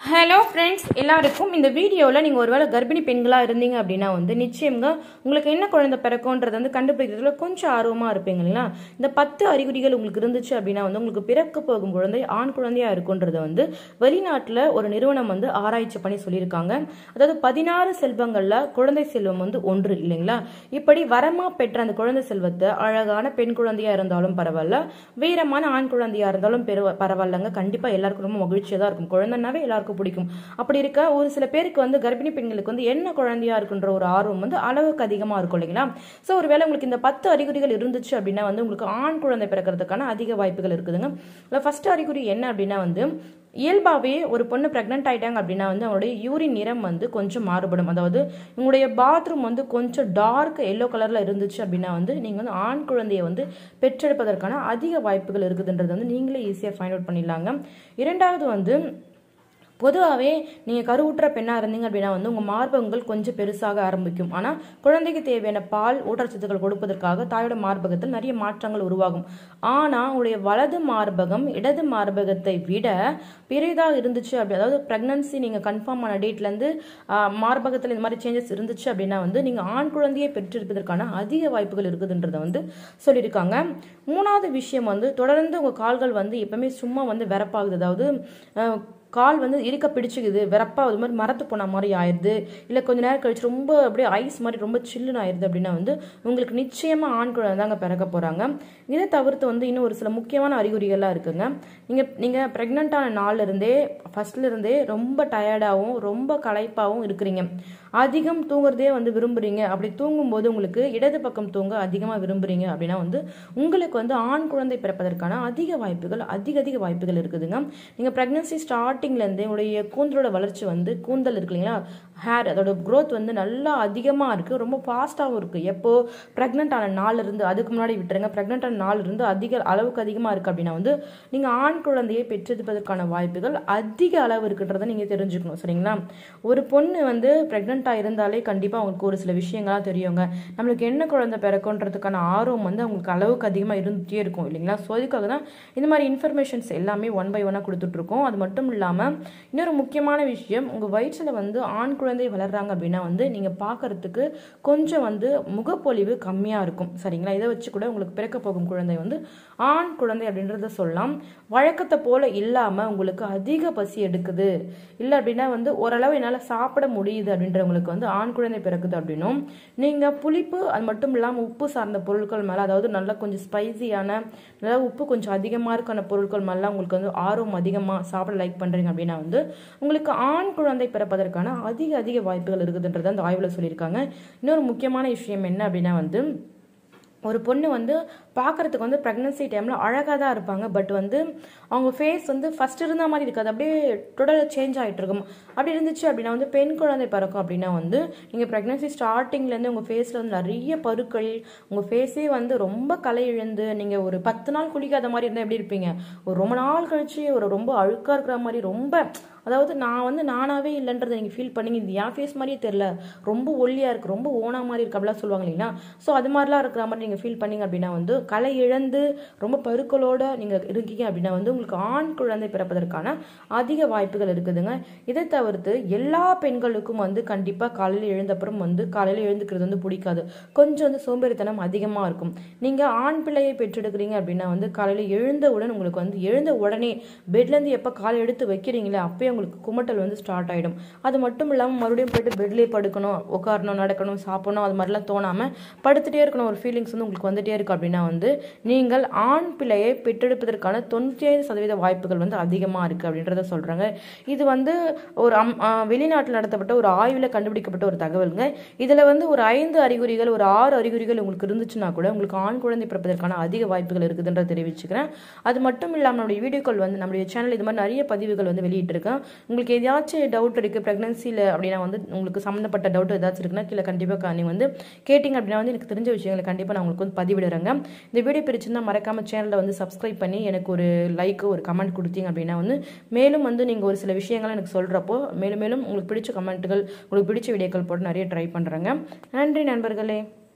hello friends எல்லாருக்கும் இந்த வீடியோவில் நீங்கள் ஒருவேளை கர்ப்பிணி பெண்களாக இருந்தீங்க அப்படின்னா வந்து நிச்சயமாக உங்களுக்கு என்ன குழந்தை பிறக்கும்ன்றது வந்து கண்டுபிடிக்கிறதுல கொஞ்சம் ஆர்வமாக இருப்பீங்க இல்லைங்களா இந்த பத்து அறிகுறிகள் உங்களுக்கு இருந்துச்சு அப்படின்னா வந்து உங்களுக்கு பிறக்க போகும் குழந்தை ஆண் குழந்தையாக இருக்குன்றதை வந்து வெளிநாட்டில் ஒரு நிறுவனம் வந்து ஆராய்ச்சி பண்ணி சொல்லியிருக்காங்க அதாவது பதினாறு செல்வங்களில் குழந்தை செல்வம் வந்து ஒன்று இல்லைங்களா இப்படி வரமா பெற்ற அந்த குழந்தை செல்வத்தை அழகான பெண் குழந்தையா இருந்தாலும் பரவாயில்ல வீரமான ஆண் குழந்தையா இருந்தாலும் பெரு பரவாயில்லங்க கண்டிப்பாக எல்லாருக்கும் ரொம்ப மகிழ்ச்சியாக தான் இருக்கும் குழந்தைனாவே எல்லாருக்கும் பிடிக்கும் அப்படி இருக்க ஒரு சில பேருக்கு வந்து கர்ப்பிணி பெண்களுக்கு வந்து என்ன குழந்தையா இருக்குன்ற ஒரு ஆர்வம் வந்து அளவுக்கு அதிகமாக இருக்கும் இல்லைங்களா ஸோ ஒருவேளை உங்களுக்கு இந்த பத்து அறிகுறிகள் இருந்துச்சு அப்படின்னா வந்து உங்களுக்கு ஆண் குழந்தை பிறக்கிறதுக்கான அதிக வாய்ப்புகள் இருக்குதுங்க இல்லை ஃபர்ஸ்ட் அறிகுறி என்ன அப்படின்னா வந்து இயல்பாகவே ஒரு பொண்ணு ப்ரெக்னென்ட் ஆயிட்டாங்க அப்படின்னா வந்து அவங்களுடைய யூரின் நிறம் வந்து கொஞ்சம் மாறுபடும் அதாவது உங்களுடைய பாத்ரூம் வந்து கொஞ்சம் டார்க் எல்லோ கலரில் இருந்துச்சு அப்படின்னா வந்து நீங்கள் வந்து ஆண் குழந்தையை வந்து பெற்றெடுப்பதற்கான அதிக வாய்ப்புகள் இருக்குதுன்றது வந்து நீங்களே ஈஸியாக ஃபைண்ட் அவுட் பண்ணிடலாங்க இரண்டாவது வந்து பொதுவாகவே நீங்கள் கருவுற்ற பெண்ணாக இருந்தீங்க அப்படின்னா வந்து உங்கள் மார்பகங்கள் கொஞ்சம் பெருசாக ஆரம்பிக்கும் ஆனால் குழந்தைக்கு தேவையான பால் ஊட்டச்சத்துக்கள் கொடுப்பதற்காக தாயோட மார்பகத்தில் நிறைய மாற்றங்கள் உருவாகும் ஆனால் உங்களுடைய வலது மார்பகம் இடது மார்பகத்தை விட பெரிதாக இருந்துச்சு அப்படி அதாவது ப்ரெக்னன்சி நீங்கள் கன்ஃபார்ம் ஆன டேட்லேருந்து மார்பகத்தில் இந்த மாதிரி சேஞ்சஸ் இருந்துச்சு அப்படின்னா வந்து நீங்கள் ஆண் குழந்தையை பெற்றிருப்பதற்கான அதிக வாய்ப்புகள் இருக்குதுன்றதை வந்து சொல்லியிருக்காங்க மூணாவது விஷயம் வந்து தொடர்ந்து உங்கள் கால்கள் வந்து எப்பவுமே சும்மா வந்து வெறப்பாகுது அதாவது அஹ், கால் வந்து இருக்க பிடிச்சிக்குது வெறப்பா அது மாதிரி மரத்து போன மாதிரி ஆயிடுது இல்லை கொஞ்ச நேரம் கழிச்சு ரொம்ப அப்படியே ஐஸ் மாதிரி ரொம்ப சில்லுன்னு ஆயிடுது அப்படின்னா வந்து உங்களுக்கு நிச்சயமாக ஆண் குழந்தை தாங்க பிறக்க போகிறாங்க இதை தவிர்த்து வந்து இன்னும் ஒரு சில முக்கியமான அறிகுறிகள்லாம் இருக்குங்க நீங்கள் நீங்கள் ப்ரெக்னென்ட்டான நாள்ல இருந்தே ஃபர்ஸ்ட்ல இருந்தே ரொம்ப டயர்டாகவும் ரொம்ப களைப்பாகவும் இருக்கிறீங்க அதிகம் தூங்குறதே வந்து விரும்புறீங்க அப்படி தூங்கும்போது உங்களுக்கு இடது பக்கம் தூங்க அதிகமாக விரும்புறீங்க அப்படின்னா வந்து உங்களுக்கு வந்து ஆண் குழந்தை பிறப்பதற்கான அதிக வாய்ப்புகள் அதிக அதிக வாய்ப்புகள் இருக்குதுங்க நீங்கள் ப்ரெக்னன்சி ஸ்டார்டிங்லேருந்தே உங்களுடைய கூந்தலோட வளர்ச்சி வந்து கூந்தல் இருக்கு இல்லைங்களா ஹேர் அதோட growth வந்து நல்லா அதிகமாக இருக்குது ரொம்ப ஃபாஸ்ட்டாகவும் இருக்குது எப்போ ப்ரெக்னென்ட் ஆன நாள்ல இருந்து அதுக்கு முன்னாடி விட்டுருங்க ப்ரெக்னென்ட் ஆன நாள்ல இருந்து அதிக அளவுக்கு அதிகமாக இருக்குது அப்படின்னா வந்து நீங்கள் ஆண் குழந்தையை பெற்றெடுப்பதற்கான வாய்ப்புகள் அதிக அளவு இருக்குன்றதை நீங்கள் தெரிஞ்சுக்கணும் சரிங்களா ஒரு பொண்ணு வந்து ப்ரெக்னெண்ட்டாக இருந்தாலே கண்டிப்பாக அவங்களுக்கு ஒரு சில விஷயங்கள்லாம் தெரியுங்க நம்மளுக்கு என்ன குழந்தை பிறக்குன்றதுக்கான ஆர்வம் வந்து அவங்களுக்கு அளவுக்கு அதிகமாக இருந்துகிட்டே இருக்கும் இல்லைங்களா ஸோ அதுக்காக தான் இந்த மாதிரி இன்ஃபர்மேஷன்ஸ் எல்லாமே ஒன் பை ஒன்னாக கொடுத்துட்ருக்கோம் அது மட்டும் இல்லாமல் இன்னொரு முக்கியமான விஷயம் உங்கள் வயிற்றில் வந்து ஆண் குழந்தை வளர்றாங்க அப்படின்னா வந்து நீங்கள் பார்க்கறதுக்கு கொஞ்சம் வந்து முகப்பொலிவு கம்மியாக இருக்கும் சரிங்களா இதை வச்சு கூட உங்களுக்கு பிறக்க போகும் குழந்தை வந்து ஆண் குழந்தை அப்படின்றத சொல்லலாம் வழக்கத்தை போல இல்லாமல் உங்களுக்கு அதிக பசி எடுக்குது இல்லை அப்படின்னா வந்து ஓரளவு என்னால் சாப்பிட முடியுது அப்படின்றவங்களுக்கு வந்து ஆண் குழந்தை பிறக்குது அப்படின்னும் நீங்கள் புளிப்பு அது மட்டும் இல்லாமல் உப்பு சார்ந்த பொருட்கள் மேலே அதாவது நல்லா கொஞ்சம் ஸ்பைசியான நல்லா உப்பு கொஞ்சம் அதிகமாக இருக்கான பொருட்கள் மேலாம் உங்களுக்கு வந்து ஆர்வம் அதிகமாக சாப்பிட லைக் பண்ணுறீங்க அப்படின்னா வந்து உங்களுக்கு ஆண் குழந்தை பிறப்பதற்கான அதிக அதிக வாய்ப்புகள் இருக்குதுன்றதை அந்த ஆய்வில் சொல்லியிருக்காங்க இன்னொரு முக்கியமான விஷயம் என்ன அப்படின்னா வந்து ஒரு பொண்ணு வந்து பார்க்கறதுக்கு வந்து ப்ரெக்னன்சி டைமில் அழகாக தான் இருப்பாங்க பட் வந்து அவங்க ஃபேஸ் வந்து ஃபர்ஸ்ட் இருந்த மாதிரி இருக்காது அப்படியே டோட்டலாக சேஞ்ச் ஆகிட்டு இருக்கும் அப்படி இருந்துச்சு அப்படின்னா வந்து பெண் குழந்தை பிறக்கும் அப்படின்னா வந்து நீங்கள் ப்ரெக்னன்சி ஸ்டார்டிங்லேருந்து உங்கள் ஃபேஸில் வந்து நிறைய பருக்கள் உங்கள் ஃபேஸே வந்து ரொம்ப கலை இழந்து நீங்கள் ஒரு பத்து நாள் குளிக்காத மாதிரி இருந்தால் எப்படி இருப்பீங்க ஒரு ரொம்ப நாள் கழிச்சு ஒரு ரொம்ப அழுக்காக இருக்கிற மாதிரி ரொம்ப அதாவது நான் வந்து நானாவே இல்லைன்றதை நீங்கள் ஃபீல் பண்ணீங்க இது என் ஃபேஸ் மாதிரியே தெரில ரொம்ப ஒல்லியாக இருக்குது ரொம்ப ஓனா மாதிரி இருக்கு அப்படிலாம் சொல்லுவாங்க இல்லைங்களா ஸோ அது மாதிரிலாம் இருக்கிற மாதிரி நீங்கள் ஃபீல் பண்ணீங்க அப்படின்னா வந்து கலை இழந்து ரொம்ப பருக்களோட நீங்கள் இருக்கீங்க அப்படின்னா வந்து உங்களுக்கு ஆண் குழந்தை பிறப்பதற்கான அதிக வாய்ப்புகள் இருக்குதுங்க இதை தவிர்த்து எல்லா பெண்களுக்கும் வந்து கண்டிப்பாக காலையில் எழுந்தப்புறம் வந்து காலையில் எழுந்துக்கிறது வந்து பிடிக்காது கொஞ்சம் வந்து சோம்பேறித்தனம் அதிகமாக இருக்கும் நீங்கள் ஆண் பிள்ளையை பெற்றெடுக்கிறீங்க அப்படின்னா வந்து காலையில் எழுந்தவுடன் உங்களுக்கு வந்து எழுந்த உடனே பெட்லேருந்து எப்போ காலை எடுத்து வைக்கிறீங்களே அப்பயே உங்களுக்கு குமட்டல் வந்து ஸ்டார்ட் ஆகிடும் அது மட்டும் இல்லாமல் மறுபடியும் போயிட்டு பெட்லேயே படுக்கணும் உட்காரணும் நடக்கணும் சாப்பிடணும் அது மாதிரிலாம் தோணாமல் படுத்துட்டே இருக்கணும் ஒரு ஃபீலிங்ஸ் வந்து உங்களுக்கு வந்துட்டே இருக்கு அப்படின்னா வந்து நீங்கள் ஆண் பிள்ளையை பெற்றெடுப்பதற்கான தொண்ணூற்றி ஐந்து சதவீத வாய்ப்புகள் வந்து அதிகமாக இருக்குது அப்படின்றத சொல்கிறாங்க இது வந்து ஒரு அம் வெளிநாட்டில் நடத்தப்பட்ட ஒரு ஆய்வில் கண்டுபிடிக்கப்பட்ட ஒரு தகவலுங்க இதில் வந்து ஒரு ஐந்து அறிகுறிகள் ஒரு ஆறு அறிகுறிகள் உங்களுக்கு இருந்துச்சுன்னா கூட உங்களுக்கு ஆண் குழந்தை பிறப்பதற்கான அதிக வாய்ப்புகள் இருக்குதுன்றத தெரிவிச்சுக்கிறேன் அது மட்டும் இல்லாமல் நம்மளுடைய வீடியோக்கள் வந்து நம்மளுடைய சேனல் இது மாதிரி நிறைய பதிவுகள் வந்து வெளியிட்டிருக்கேன் உங்களுக்கு ஏதாச்சும் டவுட் இருக்குது ப்ரெக்னன்சியில் அப்படின்னா வந்து உங்களுக்கு சம்மந்தப்பட்ட டவுட் ஏதாச்சும் இருக்குன்னா கீழே கண்டிப்பாக நீங்கள் வந்து கேட்டிங்க அப்படின்னா வந்து எனக்கு தெரிஞ்ச விஷயங்களை கண்டிப்பாக நான் உங்களுக்கு வந்து பதிவிடுறேங்க இந்த வீடியோ பிடிச்சிருந்தா மறக்காம சேனலை வந்து சப்ஸ்கிரைப் பண்ணி எனக்கு ஒரு லைக் ஒரு கமெண்ட் கொடுத்தீங்க அப்படின்னா வந்து மேலும் வந்து நீங்கள் ஒரு சில விஷயங்களை எனக்கு சொல்கிறப்போ மேலும் மேலும் உங்களுக்கு பிடிச்ச கமெண்ட்டுகள் உங்களுக்கு பிடிச்ச வீடியோக்கள் போட்டு நிறைய ட்ரை பண்ணுறேங்க நன்றி நண்பர்களே